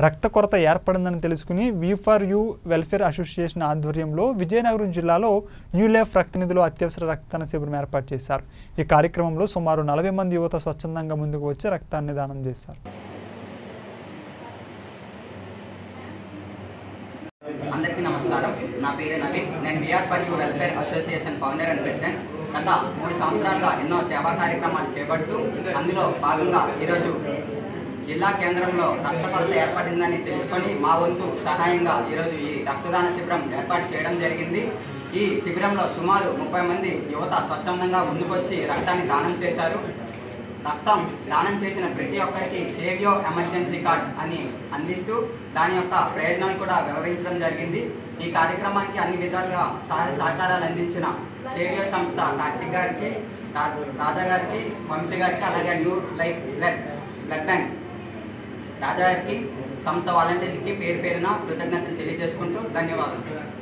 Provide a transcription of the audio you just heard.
రక్త కొరత ఏర్పడిందని తెలుసుకుని V for you welfare association ఆధ్వర్యంలో విజయనగరం జిల్లాలో న్యూ లైఫ్ రక్త నిధులు అత్యవసర రక్తదాన శిబిరం ఏర్పాటు చేశారు ఈ కార్యక్రమంలో సుమారు నలభై మంది యువత స్వచ్ఛందంగా ముందుకు వచ్చి రక్తాన్ని దానం చేశారు అందరికీ నమస్కారం నా పేరు నవీన్ నేను we are for you welfare association founder and president గత మూడు సంవత్సరాలుగా ఎన్నో సేవా కార్యక్రమాలు చేపడుతూ అందులో భాగంగా ఈరోజు జిల్లా కేంద్రంలో రక్త కొరత ఏర్పడిందని తెలుసుకొని మా వంతు సహాయంగా ఈరోజు ఈ రక్తదాన శిబిరం ఏర్పాటు చేయడం జరిగింది ఈ శిబిరంలో సుమారు ముప్పై మంది యువత స్వచ్ఛందంగా ముందుకొచ్చి రక్తాన్ని దానం చేశారు రక్తం దానం చేసిన ప్రతి ఒక్కరికి సేవియో ఎమర్జెన్సీ కార్డ్ అని అందిస్తూ దాని యొక్క ప్రయోజనాలు కూడా వివరించడం జరిగింది ఈ కార్యక్రమానికి అన్ని విధాలుగా సహాయ సహకారాలు అందించిన సేవియో సంస్థ కార్తిక్ గారికి రా- రాజా గారికి వంశీ గారికి అలాగే new life blood blood bank Raja గారికి సంస్థ వాలంటీర్లకి పేరు పేరున కృతజ్ఞతలు తెలియజేసుకుంటూ ధన్యవాదాలు